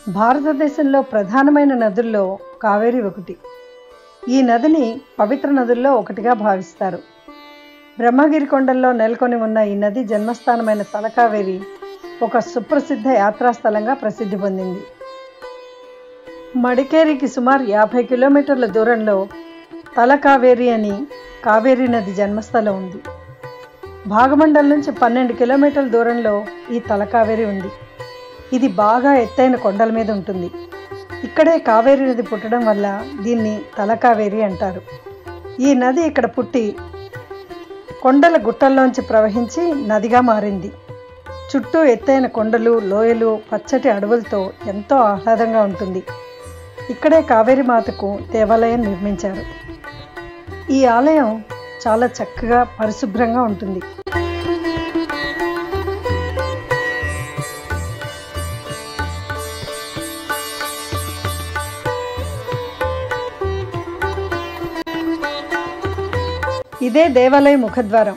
భారతదేశంలో ప్రధానమైన నదుల్లో కావేరి ఒకటి ఈ నదిని పవిత్ర నదుల్లో ఒకటిగా భావిస్తారు బ్రహ్మగిరి కొండల్లో నెలకొని ఉన్న ఈ నది జన్మస్థానమైన తలకావేరి ఒక సుప్రసిద్ధ యాత్రాస్థలంగా ప్రసిద్ధి పొందింది మడికేరికి సుమారు యాభై కిలోమీటర్ల దూరంలో తలకావేరి అని కావేరీ నది జన్మస్థలం ఉంది భాగమండల్ నుంచి పన్నెండు కిలోమీటర్ల దూరంలో ఈ తలకావేరి ఉంది ఇది బాగా ఎత్తైన కొండల మీద ఉంటుంది ఇక్కడే కావేరీ నది పుట్టడం వల్ల దీన్ని తలకావేరి అంటారు ఈ నది ఇక్కడ పుట్టి కొండల గుట్టల్లోంచి ప్రవహించి నదిగా మారింది చుట్టూ ఎత్తైన కొండలు లోయలు పచ్చటి అడవులతో ఎంతో ఆహ్లాదంగా ఉంటుంది ఇక్కడే కావేరి మాతకు దేవాలయం నిర్మించారు ఈ ఆలయం చాలా చక్కగా పరిశుభ్రంగా ఉంటుంది ఇదే దేవాలయ ముఖద్వారం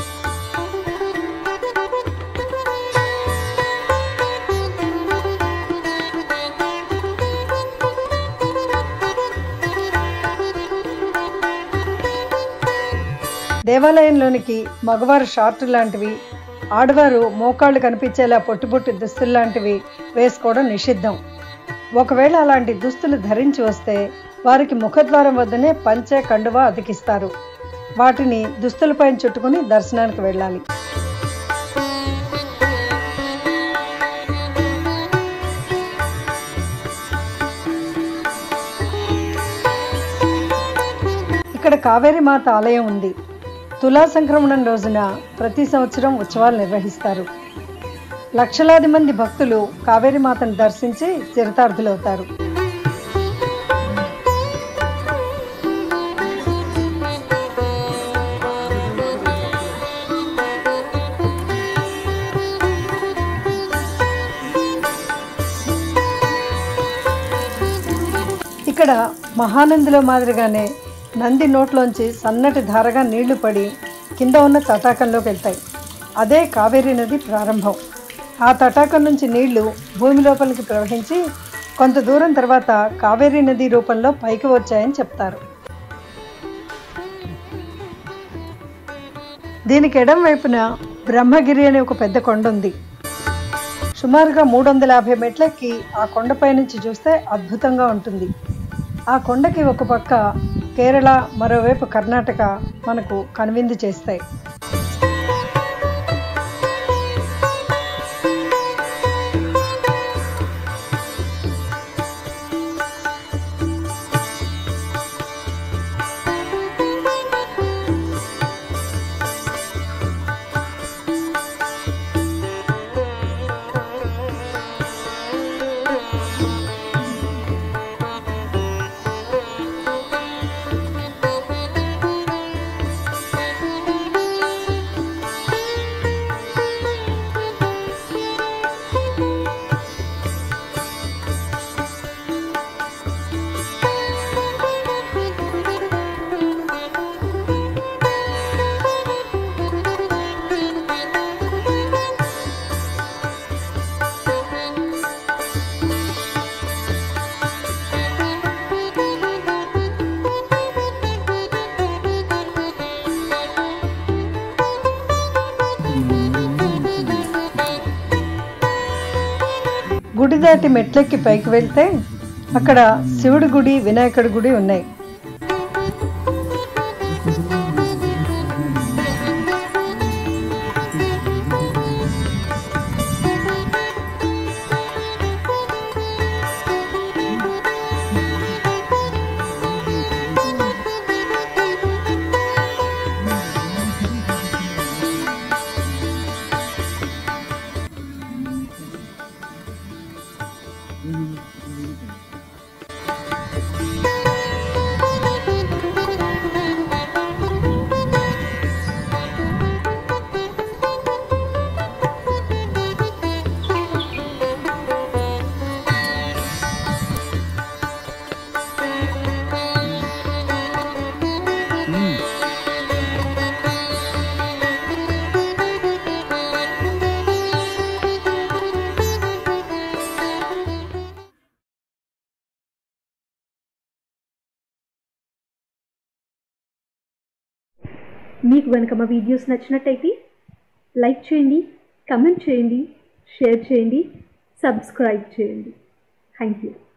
దేవాలయంలోనికి మగవారు షార్ట్ లాంటివి ఆడవారు మోకాళ్ళు కనిపించేలా పొట్టి పొట్టి దుస్తులు లాంటివి వేసుకోవడం నిషిద్ధం ఒకవేళ అలాంటి దుస్తులు ధరించి వస్తే వారికి ముఖద్వారం వద్దనే పంచె కండువా అతికిస్తారు వాటిని దుస్తులపైన చుట్టుకుని దర్శనానికి వెళ్ళాలి ఇక్కడ కావేరి మాత ఆలయం ఉంది తులా సంక్రమణం రోజున ప్రతి సంవత్సరం ఉత్సవాలు నిర్వహిస్తారు లక్షలాది మంది భక్తులు కావేరి మాతను దర్శించి చరితార్థులవుతారు ఇక్కడ మహానందిలో మాదిరిగానే నంది నోట్లోంచి సన్నటి ధారగా నీళ్లు పడి కింద ఉన్న తటాకంలోకి వెళ్తాయి అదే కావేరీ నది ప్రారంభం ఆ తటాకం నుంచి నీళ్లు భూమి లోపలికి ప్రవహించి కొంత దూరం తర్వాత కావేరీ నది రూపంలో పైకి వచ్చాయని చెప్తారు దీనికి ఎడం వైపున బ్రహ్మగిరి అనే ఒక పెద్ద కొండ ఉంది సుమారుగా మూడు వందల యాభై మెట్లెక్కి ఆ కొండపై నుంచి చూస్తే అద్భుతంగా ఉంటుంది ఆ కొండకి ఒక పక్క కేరళ మరోవైపు కర్ణాటక మనకు కనువిందు చేస్తాయి గుడి దాటి మెట్లెక్కి పైకి వెళ్తే అక్కడ శివుడి గుడి వినాయకుడి గుడి ఉన్నాయి మీకు కనుక మా వీడియోస్ నచ్చినట్టయితే లైక్ చేయండి కమెంట్ చేయండి షేర్ చేయండి సబ్స్క్రైబ్ చేయండి థ్యాంక్ యూ